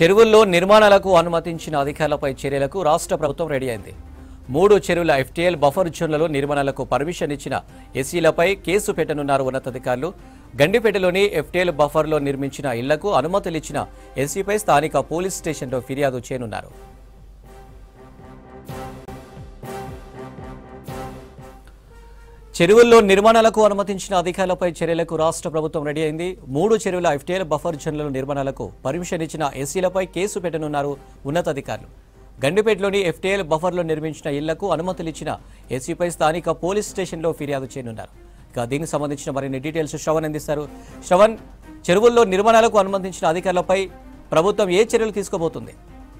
చెరువుల్లో నిర్మాణాలకు అనుమతించిన అధికారులపై చర్యలకు రాష్ట్ర ప్రభుత్వం రెడీ అయింది మూడు చెరువుల ఎఫ్టీఎల్ బఫర్ జోన్లలో నిర్మాణాలకు పర్మిషన్ ఇచ్చిన ఎస్సీలపై కేసు పెట్టనున్నారు ఉన్నతాధికారులు గండిపేటలోని ఎఫ్టీఎల్ బఫర్లో నిర్మించిన ఇళ్లకు అనుమతులిచ్చిన ఎస్సీపై స్థానిక పోలీస్ స్టేషన్లో ఫిర్యాదు చేయనున్నారు చెరువుల్లో నిర్మాణాలకు అనుమతించిన అధికారులపై చర్యలకు రాష్ట్ర ప్రభుత్వం రెడీ అయింది మూడు చెరువుల ఎఫ్టీఎల్ బఫర్ జోన్ల నిర్మాణాలకు పర్మిషన్ ఇచ్చిన ఎస్సీలపై కేసు పెట్టనున్నారు ఉన్నతాధికారులు గండిపేటలోని ఎఫ్టీఎల్ బఫర్లో నిర్మించిన ఇళ్లకు అనుమతులిచ్చిన ఎస్సీపై స్థానిక పోలీస్ స్టేషన్లో ఫిర్యాదు చేయనున్నారు ఇక దీనికి సంబంధించిన మరిన్ని డీటెయిల్స్ శ్రవణ్ అందిస్తారు శ్రవణ్ చెరువుల్లో నిర్మాణాలకు అనుమతించిన అధికారులపై ప్రభుత్వం ఏ చర్యలు తీసుకోబోతుంది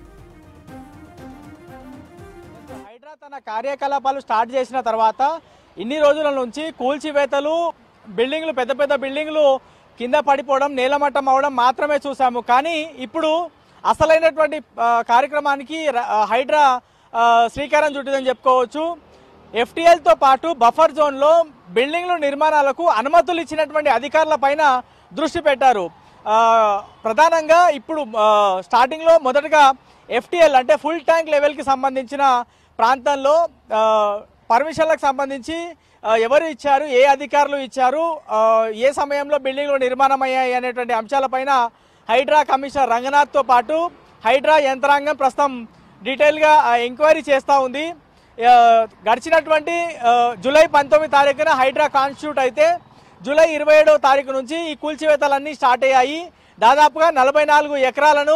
హైడ్రా తన కార్యకలాపాలు స్టార్ట్ చేసిన తర్వాత ఇన్ని రోజుల నుంచి కూల్చివేతలు బిల్డింగ్లు పెద్ద పెద్ద బిల్డింగ్లు కింద పడిపోవడం నేలమట్టం అవడం మాత్రమే చూసాము కానీ ఇప్పుడు అసలైనటువంటి ఆ, కార్యక్రమానికి ర- ఆ, హైడ్రా ఆ, శ్రీకారం చుట్టిందని చెప్పుకోవచ్చు ఎఫ్టీఎల్తో పాటు బఫర్ జోన్లో బిల్డింగ్లు నిర్మాణాలకు అనుమతులు ఇచ్చినటువంటి అధికారుల పైన దృష్టి పెట్టారు ఆ, ప్రధానంగా ఇప్పుడు ఆ, స్టార్టింగ్లో మొదటగా ఎఫ్టీఎల్ అంటే ఫుల్ ట్యాంక్ లెవెల్కి సంబంధించిన ప్రాంతంలో ఆ, పర్మిషన్లకు సంబంధించి ఆ, ఎవరు ఇచ్చారు ఏ అధికారులు ఇచ్చారు ఆ, ఏ సమయంలో బిల్డింగ్లు నిర్మాణం అయ్యాయి అనేటువంటి అంశాలపైన హైడ్రా కమిషనర్ రంగనాథ్తో పాటు హైడ్రా యంత్రాంగం ప్రస్తుతం డీటెయిల్గా ఆ, ఎంక్వైరీ చేస్తూ ఉంది ఆ, గడిచినటువంటి ఆ, జూలై పంతొమ్మిది తారీఖున హైడ్రా కాన్స్టిట్యూట్ అయితే జూలై ఇరవై ఏడవ తారీఖు నుంచి ఈ కూల్చివేతలన్నీ స్టార్ట్ అయ్యాయి దాదాపుగా నలభై నాలుగు ఎకరాలను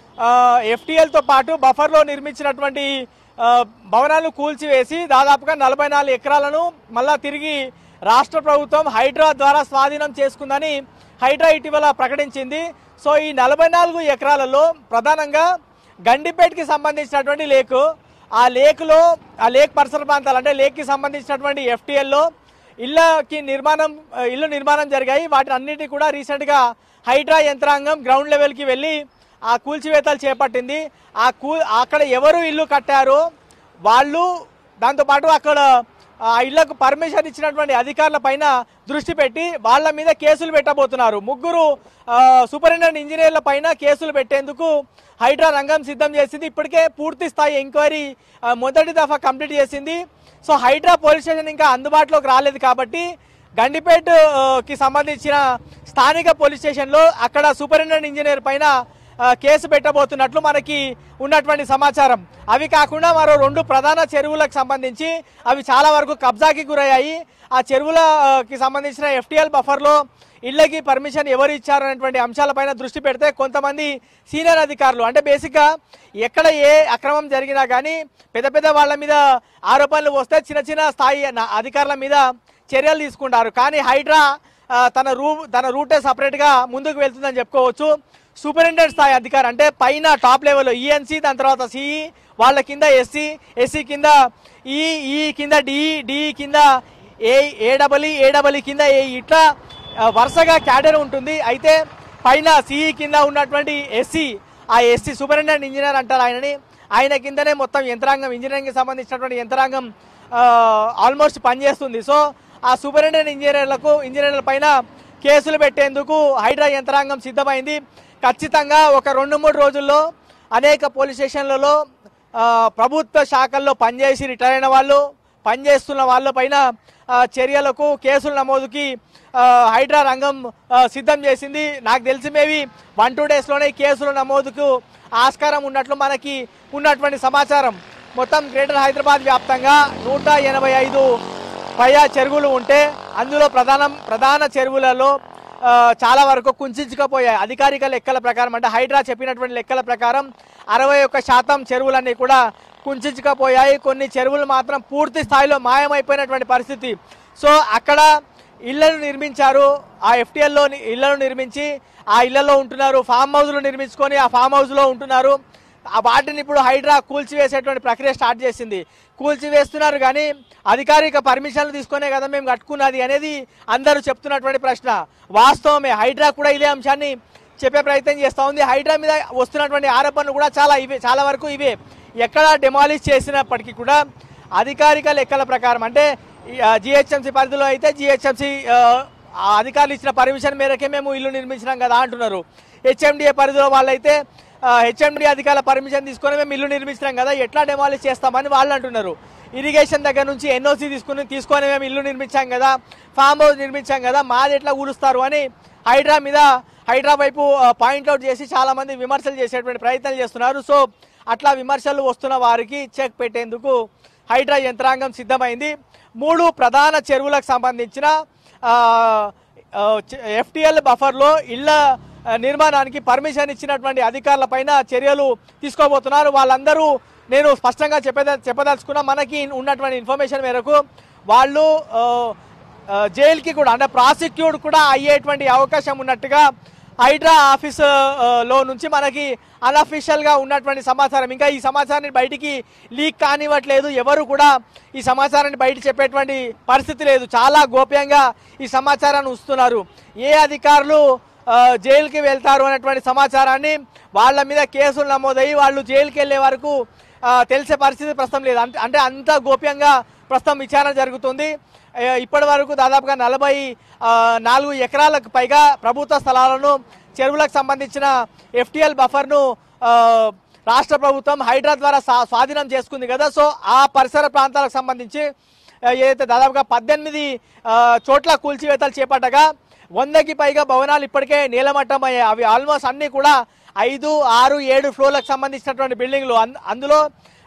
ఎఫ్టీఎల్తో పాటు బఫర్లో నిర్మించినటువంటి ఆ, భవనాలను కూల్చివేసి దాదాపుగా నలభై నాలుగు ఎకరాలను మళ్ళా తిరిగి రాష్ట్ర ప్రభుత్వం హైడ్రా ద్వారా స్వాధీనం చేసుకుందని హైడ్రా ఇటీవల ప్రకటించింది సో ఈ నలభై నాలుగు ఎకరాలలో ప్రధానంగా గండిపేటకి సంబంధించినటువంటి లేకు ఆ లేకులో ఆ లేక్ పరిసర ప్రాంతాలు అంటే లేక్కి సంబంధించినటువంటి ఎఫ్టీఎల్లో ఇళ్ళకి నిర్మాణం ఆ, ఇల్లు నిర్మాణం జరిగాయి వాటిని అన్నిటి కూడా రీసెంట్గా హైడ్రా యంత్రాంగం గ్రౌండ్ లెవెల్కి వెళ్ళి ఆ కూల్చివేతలు చేపట్టింది ఆ కూ అక్కడ ఎవరు ఇల్లు కట్టారో వాళ్ళు దాంతోపాటు అక్కడ ఆ ఇళ్లకు పర్మిషన్ ఇచ్చినటువంటి అధికారుల పైన దృష్టి పెట్టి వాళ్ళ మీద కేసులు పెట్టబోతున్నారు ముగ్గురు ఆ, సూపరింటెండెంట్ ఇంజనీర్ల పైన కేసులు పెట్టేందుకు హైడ్రా రంగం సిద్ధం చేసింది ఇప్పటికే పూర్తి స్థాయి ఎంక్వైరీ ఆ, మొదటి దఫా కంప్లీట్ చేసింది సో హైడ్రా పోలీస్ స్టేషన్ ఇంకా అందుబాటులోకి రాలేదు కాబట్టి గండిపేట ఆ, కి సంబంధించిన స్థానిక పోలీస్ స్టేషన్లో అక్కడ సూపరింటెండెంట్ ఇంజనీర్ పైన ఆ, కేసు పెట్టబోతున్నట్లు మనకి ఉన్నటువంటి సమాచారం అవి కాకుండా మరో రెండు ప్రధాన చెరువులకు సంబంధించి అవి చాలా వరకు కబ్జాకి గురయ్యాయి ఆ చెరువులకి సంబంధించిన ఎఫ్టీఎల్ బఫర్లో ఇళ్ళకి పర్మిషన్ ఎవరు ఇచ్చారు అనేటువంటి అంశాలపైన దృష్టి పెడితే కొంతమంది సీనియర్ అధికారులు అంటే బేసిక్గా ఎక్కడ ఏ అక్రమం జరిగినా కానీ పెద్ద పెద్ద వాళ్ళ మీద ఆరోపణలు వస్తే చిన్న చిన్న స్థాయి నా- అధికారుల మీద చర్యలు తీసుకుంటారు కానీ హైడ్రా ఆ, తన రూ తన రూటే సపరేట్గా ముందుకు వెళ్తుందని చెప్పుకోవచ్చు సూపరింటెండెంట్ స్థాయి అధికారి అంటే పైన టాప్ లెవెల్ ఈఎన్సీ దాని తర్వాత సిఈ వాళ్ళ కింద ఎస్సీ ఎస్సీ కింద ఈ ఈ కింద డిఈ డిఈ కింద ఏ ఏడబలి ఏడబలి కింద ఏ ఇట్లా ఆ, వరుసగా క్యాడర్ ఉంటుంది అయితే పైన సిఈ కింద ఉన్నటువంటి ఎస్సీ ఆ ఎస్సీ సూపరింటెండెంట్ ఇంజనీర్ అంటారు ఆయనని ఆయన కిందనే మొత్తం యంత్రాంగం ఇంజనీరింగ్కి సంబంధించినటువంటి యంత్రాంగం ఆల్మోస్ట్ పనిచేస్తుంది సో ఆ సూపరింటెండెంట్ ఇంజనీర్లకు ఇంజనీర్ల పైన కేసులు పెట్టేందుకు హైడ్రా యంత్రాంగం సిద్ధమైంది ఖచ్చితంగా ఒక రెండు మూడు రోజుల్లో అనేక పోలీస్ స్టేషన్లలో ఆ, ప్రభుత్వ శాఖల్లో పనిచేసి రిటైర్ అయిన వాళ్ళు పనిచేస్తున్న వాళ్ళపైన ఆ, చర్యలకు కేసుల నమోదుకి ఆ, హైడ్రా రంగం ఆ, సిద్ధం చేసింది నాకు తెలిసి మేబీ వన్ టూ డేస్లోనే ఈ కేసుల నమోదుకు ఆస్కారం ఉన్నట్లు మనకి ఉన్నటువంటి సమాచారం మొత్తం గ్రేటర్ హైదరాబాద్ వ్యాప్తంగా నూట ఎనభై ఐదు పైగా చెరువులు ఉంటే అందులో ప్రధానం ప్రధాన చెరువులలో ఆ, చాలా వరకు కుంచుకుపోయాయి అధికారిక లెక్కల ప్రకారం అంటే హైడ్రా చెప్పినటువంటి లెక్కల ప్రకారం అరవై ఒక్క శాతం చెరువులన్నీ కూడా కుంచుకుపోయాయి కొన్ని చెరువులు మాత్రం పూర్తి స్థాయిలో మాయమైపోయినటువంటి పరిస్థితి సో అక్కడ ఇళ్లను నిర్మించారు ఆ ఎఫ్టీఎల్లో ఇళ్లను నిర్మించి ఆ ఇళ్లలో ఉంటున్నారు ఫామ్ హౌస్లు నిర్మించుకొని ఆ ఫామ్ హౌస్లో ఉంటున్నారు ఆ వాటిని ఇప్పుడు హైడ్రా కూల్చివేసేటువంటి ప్రక్రియ స్టార్ట్ చేసింది కూల్చివేస్తున్నారు కానీ అధికారిక పర్మిషన్లు తీసుకునే కదా మేము కట్టుకున్నది అనేది అందరూ చెప్తున్నటువంటి ప్రశ్న వాస్తవమే హైడ్రా కూడా ఇదే అంశాన్ని చెప్పే ప్రయత్నం చేస్తూ ఉంది హైడ్రా మీద వస్తున్నటువంటి ఆరోపణలు కూడా చాలా ఇవే చాలా వరకు ఇవే ఎక్కడ డెమాలిష్ చేసినప్పటికీ కూడా అధికారిక లెక్కల ప్రకారం అంటే జిహెచ్ఎంసీ పరిధిలో అయితే జిహెచ్ఎంసీ అధికారులు ఇచ్చిన పర్మిషన్ మేరకే మేము ఇల్లు నిర్మించినాం కదా అంటున్నారు హెచ్ఎండిఏ పరిధిలో వాళ్ళైతే హెచ్ఎండి అధికారుల పర్మిషన్ తీసుకొని మేము ఇల్లు నిర్మించినాం కదా ఎట్లా డెమాలిష్ చేస్తామని వాళ్ళు అంటున్నారు ఇరిగేషన్ దగ్గర నుంచి ఎన్ఓసి తీసుకుని తీసుకొని మేము ఇల్లు నిర్మించాం కదా ఫామ్ హౌస్ నిర్మించాం కదా మాది ఎట్లా కూలుస్తారు అని హైడ్రా మీద హైడ్రా వైపు పాయింట్అవుట్ చేసి చాలా మంది విమర్శలు చేసేటువంటి ప్రయత్నాలు చేస్తున్నారు సో అట్లా విమర్శలు వస్తున్న వారికి చెక్ పెట్టేందుకు హైడ్రా యంత్రాంగం సిద్ధమైంది మూడు ప్రధాన చెరువులకు సంబంధించిన ఎఫ్టిఎల్ బఫర్లో ఇళ్ల ఆ, నిర్మాణానికి పర్మిషన్ ఇచ్చినటువంటి అధికారుల పైన చర్యలు తీసుకోబోతున్నారు వాళ్ళందరూ నేను స్పష్టంగా చెప్పద చెప్పదలుచుకున్నా మనకి ఉన్నటువంటి ఇన్ఫర్మేషన్ మేరకు వాళ్ళు ఆ, ఆ, జైలుకి కూడా అంటే ప్రాసిక్యూట్ కూడా అయ్యేటువంటి అవకాశం ఉన్నట్టుగా హైడ్రా ఆఫీస్ ఆ, లో నుంచి మనకి అన్అఫీషియల్ గా ఉన్నటువంటి సమాచారం ఇంకా ఈ సమాచారాన్ని బయటికి లీక్ కానివ్వట్లేదు ఎవరు కూడా ఈ సమాచారాన్ని బయట చెప్పేటువంటి పరిస్థితి లేదు చాలా గోప్యంగా ఈ సమాచారాన్ని ఉంచుతున్నారు ఏ అధికారులు ఆ, జైలుకి వెళ్తారు అనేటువంటి సమాచారాన్ని వాళ్ళ మీద కేసులు నమోదయ్యి వాళ్ళు జైలుకి వెళ్ళే వరకు ఆ, తెలిసే పరిస్థితి ప్రస్తుతం లేదు అంటే అంటే అంత గోప్యంగా ప్రస్తుతం విచారణ జరుగుతుంది ఆ, ఇప్పటి వరకు దాదాపుగా నలభై ఆ, నాలుగు ఎకరాలకు పైగా ప్రభుత్వ స్థలాలను చెరువులకు సంబంధించిన ఎఫ్టిఎల్ బఫర్ను ఆ, రాష్ట్ర ప్రభుత్వం హైడ్రా ద్వారా స్వా- స్వాధీనం చేసుకుంది కదా సో ఆ పరిసర ప్రాంతాలకు సంబంధించి ఆ, ఏదైతే దాదాపుగా పద్దెనిమిది ఆ, చోట్ల కూల్చివేతలు చేపట్టగా వందకి పైగా భవనాలు ఇప్పటికే నీలమట్టం అయ్యాయి అవి ఆల్మోస్ట్ అన్ని కూడా ఐదు ఆరు ఏడు ఫ్లోర్లకు సంబంధించినటువంటి బిల్డింగ్లు అన్- అందులో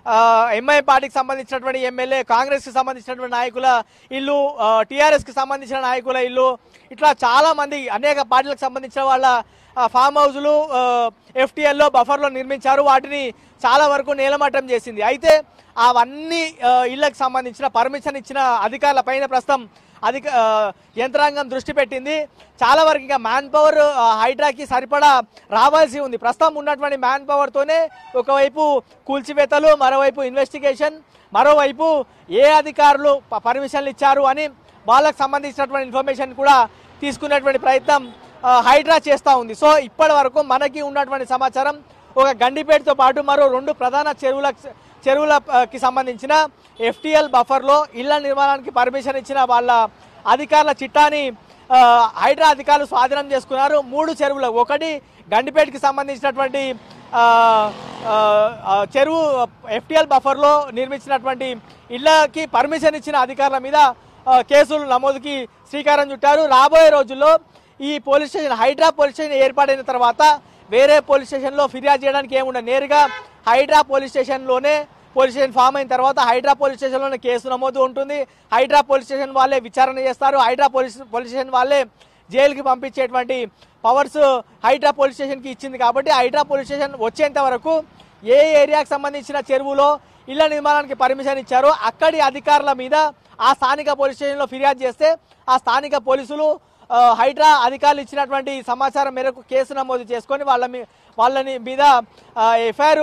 ఎంఐ పార్టీకి సంబంధించినటువంటి ఎమ్మెల్యే కాంగ్రెస్కి సంబంధించినటువంటి నాయకుల ఇల్లు టీఆర్ఎస్కి సంబంధించిన నాయకుల ఇల్లు ఇట్లా చాలా మంది అనేక పార్టీలకు సంబంధించిన వాళ్ళ ఆ, ఫామ్ హౌజులు ఎఫ్టీఎల్లో బఫర్లో నిర్మించారు వాటిని చాలా వరకు నేలమట్టం చేసింది అయితే అవన్నీ ఆ, ఇళ్లకు సంబంధించిన పర్మిషన్ ఇచ్చిన అధికారుల పైన ప్రస్తుతం అధిక ఆ, యంత్రాంగం దృష్టి పెట్టింది చాలా వరకు ఇంకా మ్యాన్ పవర్ ఆ, హైడ్రాకి సరిపడా రావాల్సి ఉంది ప్రస్తుతం ఉన్నటువంటి మ్యాన్ పవర్తోనే ఒకవైపు కూల్చివేతలు మరోవైపు ఇన్వెస్టిగేషన్ మరోవైపు ఏ అధికారులు ప- పర్మిషన్లు ఇచ్చారు అని వాళ్ళకు సంబంధించినటువంటి ఇన్ఫర్మేషన్ కూడా తీసుకునేటువంటి ప్రయత్నం ఆ, హైడ్రా చేస్తూ ఉంది సో ఇప్పటి వరకు మనకి ఉన్నటువంటి సమాచారం ఒక గండిపేటతో పాటు మరో రెండు ప్రధాన చెరువుల చెరువులకి సంబంధించిన ఎఫ్టిఎల్ బఫర్లో ఇళ్ల నిర్మాణానికి పర్మిషన్ ఇచ్చిన వాళ్ళ అధికారుల చిట్టాని ఆ, హైడ్రా అధికారులు స్వాధీనం చేసుకున్నారు మూడు చెరువులు ఒకటి గండిపేటకి సంబంధించినటువంటి ఆ, ఆ, ఆ, చెరువు ఎఫ్టిఎల్ బఫర్లో నిర్మించినటువంటి ఇళ్లకి పర్మిషన్ ఇచ్చిన అధికారుల మీద ఆ, కేసులు నమోదుకి శ్రీకారం చుట్టారు రాబోయే రోజుల్లో ఈ police station Hydra police station ఏర్పాటైన తర్వాత వేరే పోలీస్ స్టేషన్లో ఫిర్యాదు చేయడానికి ఏముండదు నేరుగా హైడ్రా పోలీస్ స్టేషన్లోనే పోలీస్ స్టేషన్ ఫామ్ అయిన తర్వాత హైడ్రా పోలీస్ స్టేషన్లోనే కేసు నమోదు ఉంటుంది హైడ్రా పోలీస్ స్టేషన్ వాళ్ళే విచారణ చేస్తారు హైడ్రా పోలీస్ పోలీస్ స్టేషన్ వాళ్ళే జైలుకి పంపించేటువంటి పవర్స్ హైడ్రా పోలీస్ స్టేషన్కి ఇచ్చింది కాబట్టి హైడ్రా పోలీస్ స్టేషన్ వచ్చేంత వరకు ఏ ఏరియాకి సంబంధించిన చెరువులో ఇళ్ల నిర్మాణానికి పర్మిషన్ ఇచ్చారో అక్కడి అధికారుల మీద ఆ స్థానిక పోలీస్ స్టేషన్లో ఫిర్యాదు చేస్తే ఆ స్థానిక పోలీసులు ఆ, హైడ్రా అధికారులు ఇచ్చినటువంటి సమాచారం మేరకు కేసు నమోదు చేసుకొని వాళ్ళ మీ వాళ్ళని మీద ఎఫ్ఐఆర్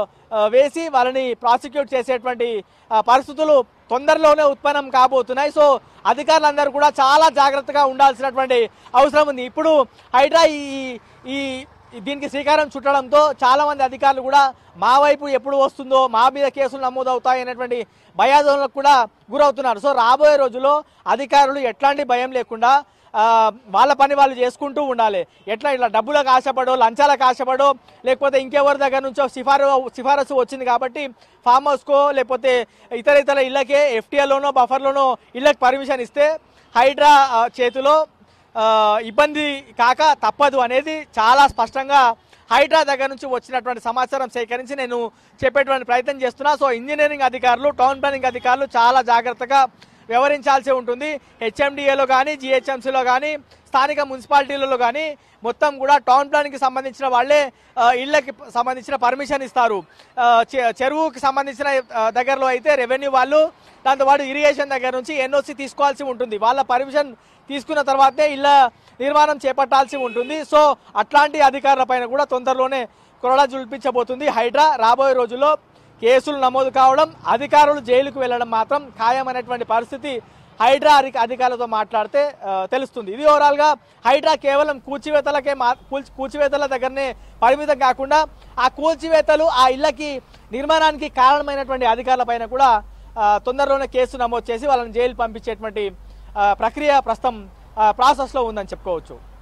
వేసి వాళ్ళని ప్రాసిక్యూట్ చేసేటువంటి ఆ, పరిస్థితులు తొందరలోనే ఉత్పన్నం కాబోతున్నాయి సో అధికారులందరూ కూడా చాలా జాగ్రత్తగా ఉండాల్సినటువంటి అవసరం ఉంది ఇప్పుడు హైడ్రా ఈ ఈ దీనికి శ్రీకారం చుట్టడంతో చాలా మంది అధికారులు కూడా మా వైపు ఎప్పుడు వస్తుందో మా మీద కేసులు నమోదవుతాయి అనేటువంటి భయాందోళనకు కూడా గురవుతున్నారు సో రాబోయే రోజుల్లో అధికారులు ఎట్లాంటి భయం లేకుండా ఆ, వాళ్ళ పని వాళ్ళు చేసుకుంటూ ఉండాలి ఎట్లా ఇట్లా డబ్బులకు ఆశపడో లంచాలకు ఆశపడో లేకపోతే ఇంకెవరి దగ్గర నుంచో సిఫారు సిఫారసు వచ్చింది కాబట్టి ఫామ్ హౌస్కో లేకపోతే ఇతర ఇతర ఇళ్ళకే ఎఫ్టీఎల్లోనో బఫర్లోనో ఇళ్ళకి పర్మిషన్ ఇస్తే హైడ్రా ఆ, చేతిలో ఆ, ఇబ్బంది కాక తప్పదు అనేది చాలా స్పష్టంగా హైడ్రా దగ్గర నుంచి వచ్చినటువంటి సమాచారం సేకరించి నేను చెప్పేటువంటి ప్రయత్నం చేస్తున్నా సో ఇంజనీరింగ్ అధికారులు టౌన్ ప్లానింగ్ అధికారులు చాలా జాగ్రత్తగా వ్యవహరించాల్సి ఉంటుంది హెచ్ఎండిఏలో కానీ జిహెచ్ఎంసీలో కానీ స్థానిక మున్సిపాలిటీలలో కానీ మొత్తం కూడా టౌన్ ప్లాన్కి సంబంధించిన వాళ్ళే ఆ, ఇళ్ళకి సంబంధించిన పర్మిషన్ ఇస్తారు ఆ, చె- చెరువుకి సంబంధించిన ఆ, దగ్గరలో అయితే రెవెన్యూ వాళ్ళు దాంతోపాటు ఇరిగేషన్ దగ్గర నుంచి ఎన్ఓసి తీసుకోవాల్సి ఉంటుంది వాళ్ళ పర్మిషన్ తీసుకున్న తర్వాతే ఇళ్ళ నిర్మాణం చేపట్టాల్సి ఉంటుంది సో అట్లాంటి అధికారుల పైన కూడా తొందరలోనే కొరడా జుల్పించబోతుంది హైడ్రా రాబోయే రోజుల్లో కేసులు నమోదు కావడం అధికారులు జైలుకు వెళ్ళడం మాత్రం ఖాయమైనటువంటి పరిస్థితి హైడ్రా అధిక అధికారులతో మాట్లాడితే ఆ, తెలుస్తుంది ఇది ఓవరాల్ గా హైడ్రా కేవలం కూల్చివేతలకే మా కూల్చి- కూల్చివేతల దగ్గరనే పరిమితం కాకుండా ఆ కూల్చివేతలు ఆ ఇళ్ళకి నిర్మాణానికి కారణమైనటువంటి అధికారుల పైన కూడా ఆ, తొందరలోనే కేసు నమోదు చేసి వాళ్ళని జైలు పంపించేటువంటి ఆ, ప్రక్రియ ప్రస్తుతం ప్రాసెస్లో ఉందని చెప్పుకోవచ్చు